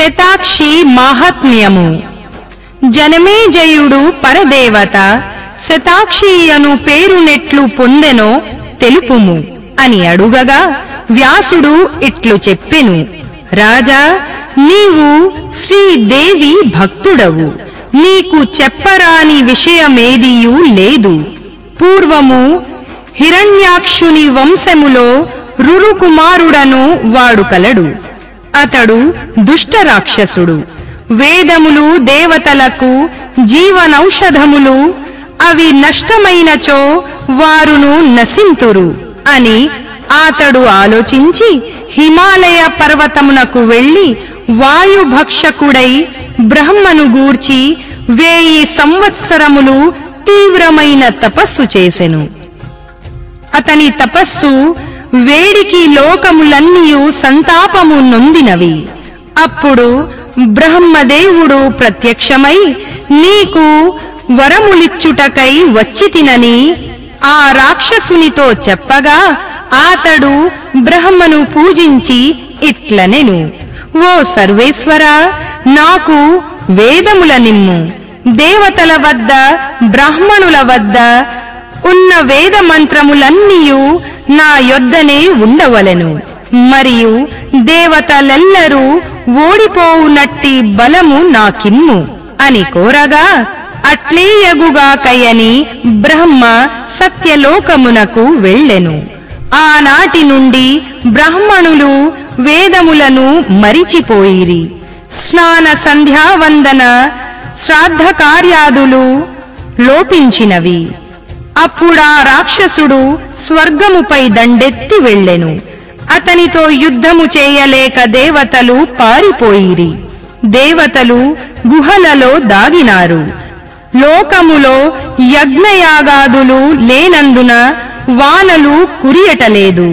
శతాక్షి మాహాత్మ్యము జనమేజయుడు పరదేవత శతాక్షి అను పేరునెట్లు పొందెనో తెలుపుము అని అడుగగా వ్యాసుడు ఇట్లు చెప్పెను రాజా నీవు శ్రీదేవి భక్తుడవు నీకు చెప్పరాని విషయమేదియూ లేదు పూర్వము హిరణ్యాక్షుని వంశములో రురుకుమారుడను వాడు కలడు అతడు దుష్ట రాక్షసుడు వేదములు దేవతలకు జీవనౌషధములు అవి నష్టమైనచో వారును నశింతురు అని అతడు ఆలోచించి హిమాలయ పర్వతమునకు వెళ్లి వాయుభక్షకుడై బ్రహ్మను గూర్చి వేయి సంవత్సరములు తీవ్రమైన తపస్సు చేసెను అతని తపస్సు వేడికి లోకములన్నీయు సంతాపము నొందినవి అప్పుడు బ్రహ్మదేవుడు ప్రత్యక్షమై నీకు వరములిచ్చుటకై వచ్చి తినని ఆ రాక్షసునితో చెప్పగా అతడు బ్రహ్మను పూజించి ఇట్లనెను ఓ సర్వేశ్వర నాకు వేదముల నిమ్ము దేవతల వద్ద బ్రాహ్మణుల వద్ద ఉన్న వేద మంత్రములన్నీయు నా యొద్దనే ఉండవలెను మరియు దేవతలెల్లరూ ఓడిపోవునట్టి బలము నాకిమ్ము అని కోరగా అట్లేయగుగాకయని బ్రహ్మ సత్యలోకమునకు వెళ్ళెను ఆనాటి నుండి బ్రాహ్మణులు వేదములను మరిచిపోయిరి స్నాన సంధ్యావందన శ్రాద్ధ కార్యాదులు లోపించినవి అప్పుడా రాక్షసుడు స్వర్గముపై దండెత్తి వెళ్ళెను అతనితో యుద్ధము చేయలేక దేవతలు పారిపోయిరి దేవతలు గుహలలో దాగినారు లోకములో యజ్ఞయాగాదులు లేనందున వానలు కురియటలేదు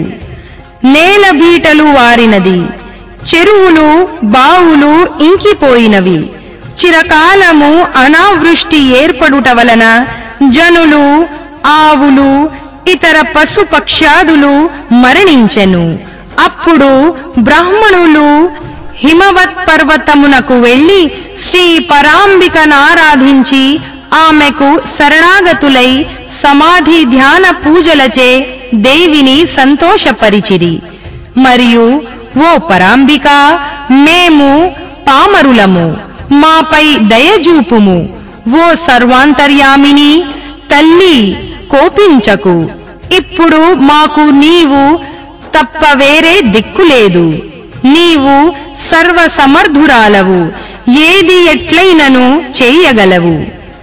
నేల బీటలు వారినది చెరువులు బావులు ఇంకిపోయినవి చిరకాలము అనావృష్టి ఏర్పడుట వలన జనులు ఆవులు ఇతర పశుపక్ష్యాదులు మరణించెను అప్పుడు బ్రాహ్మణులు హిమవత్ పర్వతమునకు వెళ్లి శ్రీ పరాంబికనారాధించి ఆమెకు శరణాగతులై సమాధి ధ్యాన పూజలచే దేవిని సంతోషపరిచిరి మరియు ఓ పరాంబిక మేము పామరులము మాపై దయజూపుము ఓ సర్వాంతర్యామిని తల్లి కోపించకు ఇప్పుడు మాకు నీవు తప్ప వేరే దిక్కులేదు నీవు సర్వసమర్థురాలవు ఏది ఎట్లైనను చేయగలవు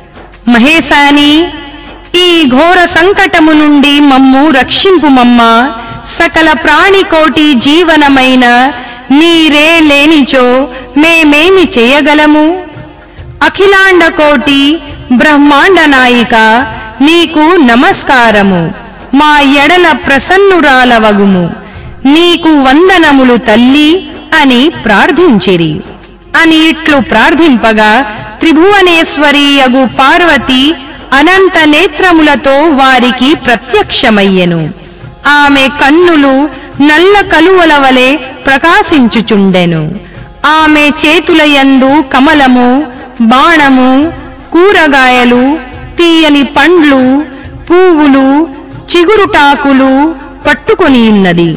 మహేశాని ఈ ఘోర సంకటము నుండి మమ్ము రక్షింపుమమ్మా సకల ప్రాణికోటి జీవనమైన నీరే లేనిచో మేమేమి చేయగలము అఖిలాండ కోటి బ్రహ్మాండ నాయిక నీకు నమస్కారము మా ఎడల ప్రసన్నురాలవగుము నీకు వందనములు తల్లి అని ప్రార్థించిరి అని ఇట్లు ప్రార్థింపగా త్రిభువనేశ్వరీయగు పార్వతి అనంత నేత్రములతో వారికి ప్రత్యక్షమయ్యెను ఆమె కన్నులు నల్ల కలువల వలె ప్రకాశించుచుండెను ఆమె చేతులయందు కమలము బాణము కూరగాయలు తీయని పండ్లు పువ్వులు చిగురుటాకులు పట్టుకొని ఉన్నది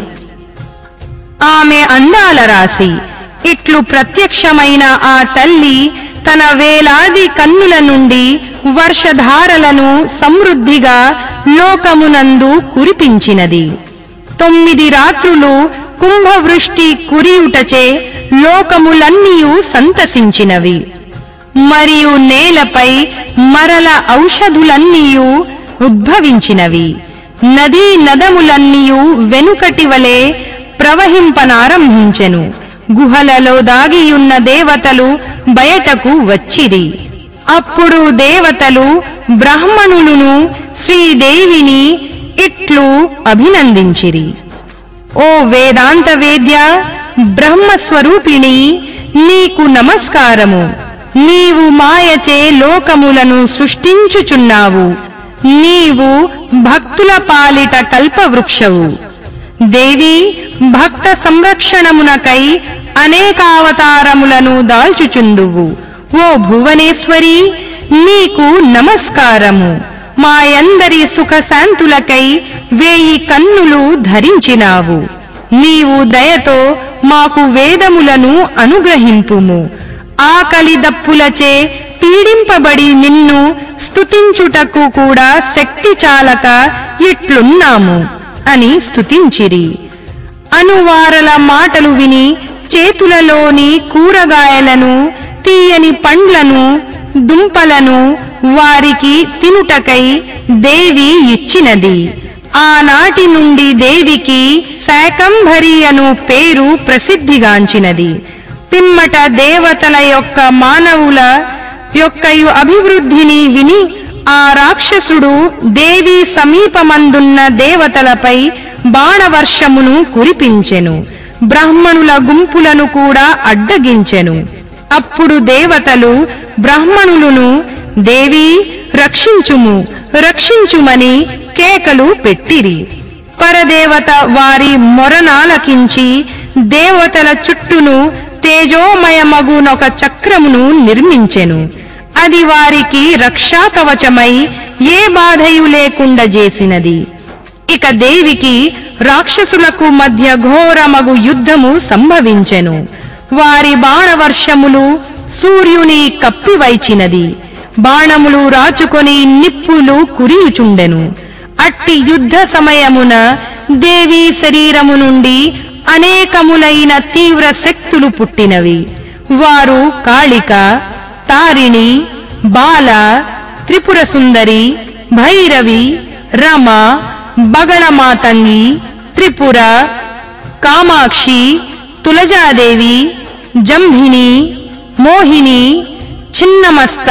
ఆమె అందాల రాశి ఇట్లు ప్రత్యక్షమైన ఆ తల్లి తన వేలాది కన్నుల నుండి వర్షధారలను సమృద్ధిగా లోకమునందు కురిపించినది తొమ్మిది రాత్రులు కుంభవృష్టి కురియుటచే లోకములన్నీయు సంతసించినవి మరియు నేలపై మరల ఔషధులన్నీయు ఉద్భవించినవి నదీ నదములన్నీయు వెనుకటి వలె ప్రవహింపనారంభించెను గుహలలో దాగియున్న దేవతలు బయటకు వచ్చిరి అప్పుడు దేవతలు బ్రాహ్మణులను శ్రీదేవిని ఇట్లు అభినందించిరి ఓ వేదాంత వేద్య బ్రహ్మస్వరూపిణి నీకు నమస్కారము నీవు మాయచే లోకములను సృష్టించుచున్నావు నీవు భక్తుల పాలిట కల్పవృక్షవు దేవి భక్త సంరక్షణమునకై అనేకావతారములను దాల్చుచుందువు ఓ భువనేశ్వరి నీకు నమస్కారము మాయందరి సుఖశాంతులకై వేయి కన్నులు ధరించినావు నీవు దయతో మాకు వేదములను అనుగ్రహింపుము ఆకలి దప్పులచే పీడింపబడి నిన్ను స్తుతించుటకు కూడా శక్తి చాలక ఇట్లున్నాము అని స్తుతించిరి అనువారల మాటలు విని చేతులలోని కూరగాయలను తీయని పండ్లను దుంపలను వారికి తినుటకై దేవి ఇచ్చినది ఆనాటి నుండి దేవికి శాకంభరి అను పేరు ప్రసిద్ధిగాంచినది పిమ్మట దేవతల యొక్క మానవుల యొక్కయు అభివృద్ధిని విని ఆ రాక్షసుడు దేవి సమీపమందున్న దేవతలపై బాణవర్షమును కురిపించెను బ్రాహ్మణుల గుంపులను కూడా అడ్డగించెను అప్పుడు దేవతలు బ్రాహ్మణులను దేవి రక్షించుము రక్షించుమని కేకలు పెట్టిరి పరదేవత వారి మొరనాలకించి దేవతల చుట్టూను తేజోమయమగునొక చక్రమును నిర్మించెను అది వారికి రక్షాకవచమై ఏ బాధయు లేకుండా చేసినది ఇక దేవికి రాక్షసులకు మధ్య ఘోరమగు యుద్ధము సంభవించెను వారి బాణవర్షములు సూర్యుని కప్పివైచినది బాణములు రాచుకొని నిప్పులు కురియుచుండెను అట్టి యుద్ధ సమయమున దేవి శరీరము నుండి అనేకములైన తీవ్ర శక్తులు పుట్టినవి వారు కాళిక తారిణి బాల త్రిపుర సుందరి భైరవి రమ బగళమాతంగి త్రిపుర కామాక్షి తులజాదేవి జంభిని మోహిని చిన్నమస్త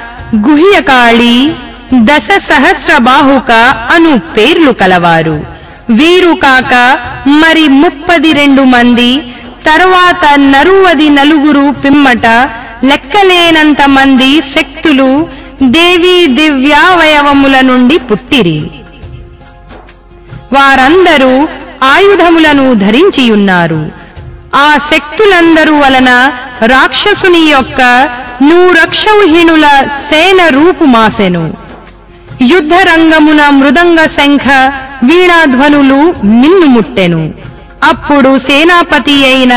గుహ్యకాళి దశ సహస్ర బాహుక అను పేర్లు కలవారు వీరు కాక మరి ముప్పది రెండు మంది తరువాత నరువది నలుగురు పిమ్మట లెక్కలేనంత మంది శక్తులు దేవీ దివ్యావయవముల నుండి పుట్టిరి వారందరూ ఆయుధములను ధరించియున్నారు ఆ శక్తులందరూ వలన రాక్షసుని యొక్క నూరక్షౌహీనుల సేన రూపుమాసెను యుద్ధ రంగమున మృదంగ శంఖ వీణాధ్వనులు మిన్నుముట్టెను అప్పుడు సేనాపతి అయిన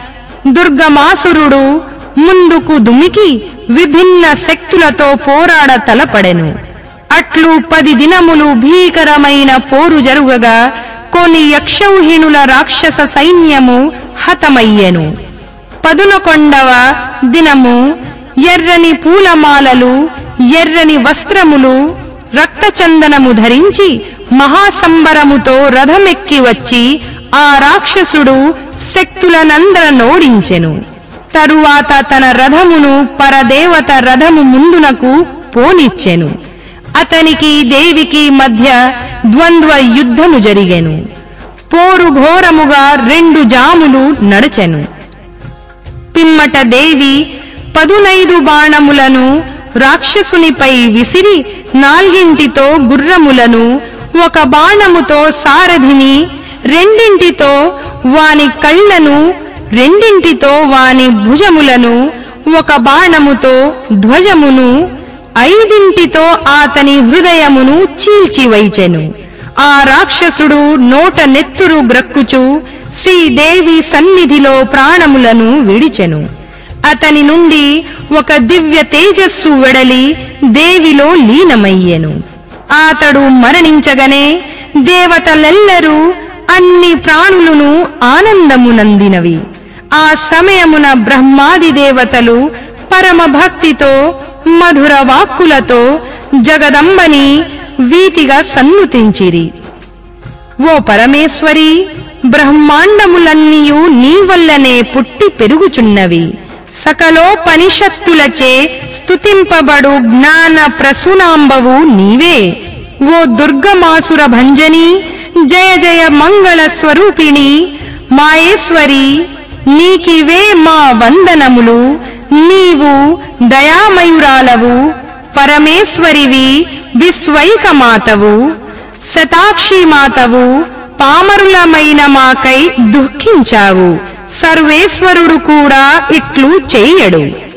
దుర్గమాసురుడు ముందుకు దుమికి విభిన్న శక్తులతో పోరాడ తలపడెను అట్లు పది దినములు భీకరమైన పోరు జరుగగా కొన్ని యక్షౌహీనుల రాక్షస సైన్యము హతమయ్యెను పదునకొండవ దినము ఎర్రని పూలమాలలు ఎర్రని వస్త్రములు రక్తచందనము ధరించి మహాసంబరముతో రథమెక్కి వచ్చి ఆ రాక్షసుడు శక్తులనందర నోడించెను తరువాత తన రథమును పరదేవత రథము ముందునకు పోనిచ్చెను అతనికి దేవికి మధ్య ద్వంద్వ యుద్ధము జరిగెను పోరు ఘోరముగా రెండు జాములు నడచెను పిమ్మట దేవి పదునైదు బాణములను రాక్షసునిపై విసిరి నాల్గింటితో గుర్రములను ఒక బాణముతో సారథిని రెండింటితో వాని కళ్ళను రెండింటితో వాని భుజములను ఒక బాణముతో ధ్వజమును ఐదింటితో అతని హృదయమును చీల్చివైచెను ఆ రాక్షసుడు నోట నెత్తురు గ్రక్కుచు శ్రీదేవి సన్నిధిలో ప్రాణములను విడిచెను అతని నుండి ఒక దివ్య తేజస్సు వెడలి దేవిలో లీనమయ్యెను అతడు మరణించగనే దేవతలెల్లరూ అన్ని ప్రాణులను ఆనందమునందినవి ఆ సమయమున బ్రహ్మాది దేవతలు పరమ భక్తితో మధుర వాక్కులతో జగదంబని వీతిగా సన్నుతించిరి ఓ పరమేశ్వరి బ్రహ్మాండములన్నీయు నీ వల్లనే పుట్టి పెరుగుచున్నవి సకలోపనిషత్తులచే స్తుతింపబడు జ్ఞాన ప్రసూనాంబవు నీవే ఓ దుర్గమాసుర భంజని జయ జయ మంగళ స్వరూపిణి మాయేశ్వరి నీకివే మా వందనములు నీవు దయామయురాలవు పరమేశ్వరివి విశ్వైకమాతవు శతాక్షి మాతవు పామరులమైన మాకై దుఃఖించావు సర్వేశ్వరుడు కూడా ఇట్లు చెయ్యడు